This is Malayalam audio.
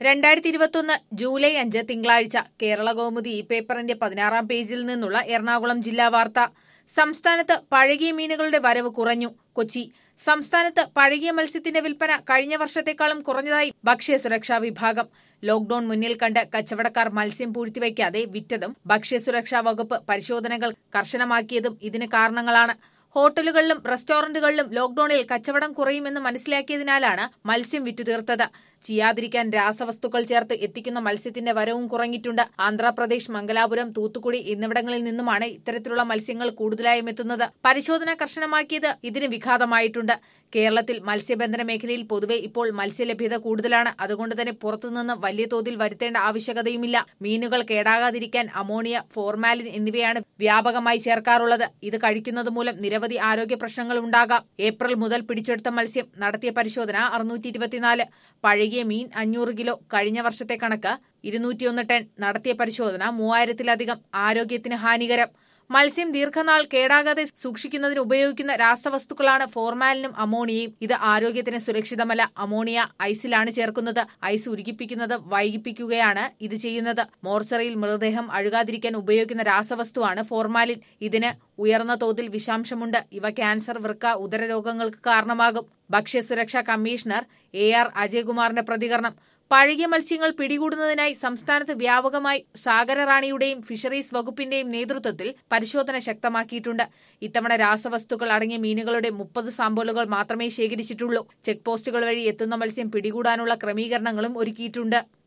രണ്ടായിരത്തി ഇരുപത്തൊന്ന് ജൂലൈ അഞ്ച് തിങ്കളാഴ്ച കേരള കൗമുദി ഈ പേപ്പറിന്റെ പതിനാറാം പേജിൽ നിന്നുള്ള എറണാകുളം ജില്ലാ വാർത്ത സംസ്ഥാനത്ത് പഴകിയ മീനുകളുടെ വരവ് കുറഞ്ഞു കൊച്ചി സംസ്ഥാനത്ത് പഴകിയ മത്സ്യത്തിന്റെ വിൽപ്പന കഴിഞ്ഞ വർഷത്തെക്കാളും കുറഞ്ഞതായി ഭക്ഷ്യസുരക്ഷാ വിഭാഗം ലോക്ഡൌൺ മുന്നിൽ കണ്ട് കച്ചവടക്കാർ മത്സ്യം പൂഴ്ത്തിവയ്ക്കാതെ വിറ്റതും ഭക്ഷ്യസുരക്ഷാ വകുപ്പ് പരിശോധനകൾ കർശനമാക്കിയതും ഇതിന് കാരണങ്ങളാണ് ഹോട്ടലുകളിലും റെസ്റ്റോറന്റുകളിലും ലോക്ഡൌണിൽ കച്ചവടം കുറയുമെന്ന് മനസ്സിലാക്കിയതിനാലാണ് മത്സ്യം വിറ്റുതീർത്തത് ചെയ്യാതിരിക്കാൻ രാസവസ്തുക്കൾ ചേർത്ത് എത്തിക്കുന്ന മത്സ്യത്തിന്റെ വരവും കുറഞ്ഞിട്ടുണ്ട് ആന്ധ്രാപ്രദേശ് മംഗലാപുരം തൂത്തുക്കുടി എന്നിവിടങ്ങളിൽ നിന്നുമാണ് ഇത്തരത്തിലുള്ള മത്സ്യങ്ങൾ കൂടുതലായും എത്തുന്നത് പരിശോധന കർശനമാക്കിയത് ഇതിന് വിഘാതമായിട്ടുണ്ട് കേരളത്തിൽ മത്സ്യബന്ധന മേഖലയിൽ പൊതുവെ ഇപ്പോൾ മത്സ്യലഭ്യത കൂടുതലാണ് അതുകൊണ്ട് തന്നെ പുറത്തുനിന്ന് വലിയ തോതിൽ വരുത്തേണ്ട ആവശ്യകതയുമില്ല മീനുകൾ കേടാകാതിരിക്കാൻ അമോണിയ ഫോർമാലിൻ എന്നിവയാണ് വ്യാപകമായി ചേർക്കാറുള്ളത് ഇത് കഴിക്കുന്നത് മൂലം നിരവധി ആരോഗ്യ പ്രശ്നങ്ങൾ ഉണ്ടാകാം ഏപ്രിൽ മുതൽ പിടിച്ചെടുത്ത മത്സ്യം നടത്തിയ പരിശോധന അറുന്നൂറ്റി ഇരുപത്തിനാല് പഴകിയ മീൻ അഞ്ഞൂറ് കിലോ കഴിഞ്ഞ വർഷത്തെ കണക്ക് ഇരുന്നൂറ്റിയൊന്ന് ടൺ നടത്തിയ പരിശോധന മൂവായിരത്തിലധികം ആരോഗ്യത്തിന് ഹാനികരം മത്സ്യം ദീർഘനാൾ കേടാകാതെ സൂക്ഷിക്കുന്നതിന് ഉപയോഗിക്കുന്ന രാസവസ്തുക്കളാണ് ഫോർമാലിനും അമോണിയയും ഇത് ആരോഗ്യത്തിന് സുരക്ഷിതമല്ല അമോണിയ ഐസിലാണ് ചേർക്കുന്നത് ഐസ് ഉരുകിപ്പിക്കുന്നത് വൈകിപ്പിക്കുകയാണ് ഇത് ചെയ്യുന്നത് മോർച്ചറിയിൽ മൃതദേഹം അഴുകാതിരിക്കാൻ ഉപയോഗിക്കുന്ന രാസവസ്തുവാണ് ഫോർമാലിൻ ഇതിന് ഉയർന്ന തോതിൽ വിഷാംശമുണ്ട് ഇവ ക്യാൻസർ വൃക്ക ഉദരരോഗങ്ങൾക്ക് കാരണമാകും ഭക്ഷ്യസുരക്ഷാ കമ്മീഷണർ എ ആർ അജയകുമാറിന്റെ പ്രതികരണം പഴകിയ മത്സ്യങ്ങൾ പിടികൂടുന്നതിനായി സംസ്ഥാനത്ത് വ്യാപകമായി സാഗര റാണിയുടെയും ഫിഷറീസ് വകുപ്പിന്റെയും നേതൃത്വത്തിൽ പരിശോധന ശക്തമാക്കിയിട്ടുണ്ട് ഇത്തവണ രാസവസ്തുക്കൾ അടങ്ങിയ മീനുകളുടെ മുപ്പത് സാമ്പിളുകൾ മാത്രമേ ശേഖരിച്ചിട്ടുള്ളൂ ചെക്ക് പോസ്റ്റുകൾ വഴി എത്തുന്ന മത്സ്യം പിടികൂടാനുള്ള ക്രമീകരണങ്ങളും ഒരുക്കിയിട്ടുണ്ട്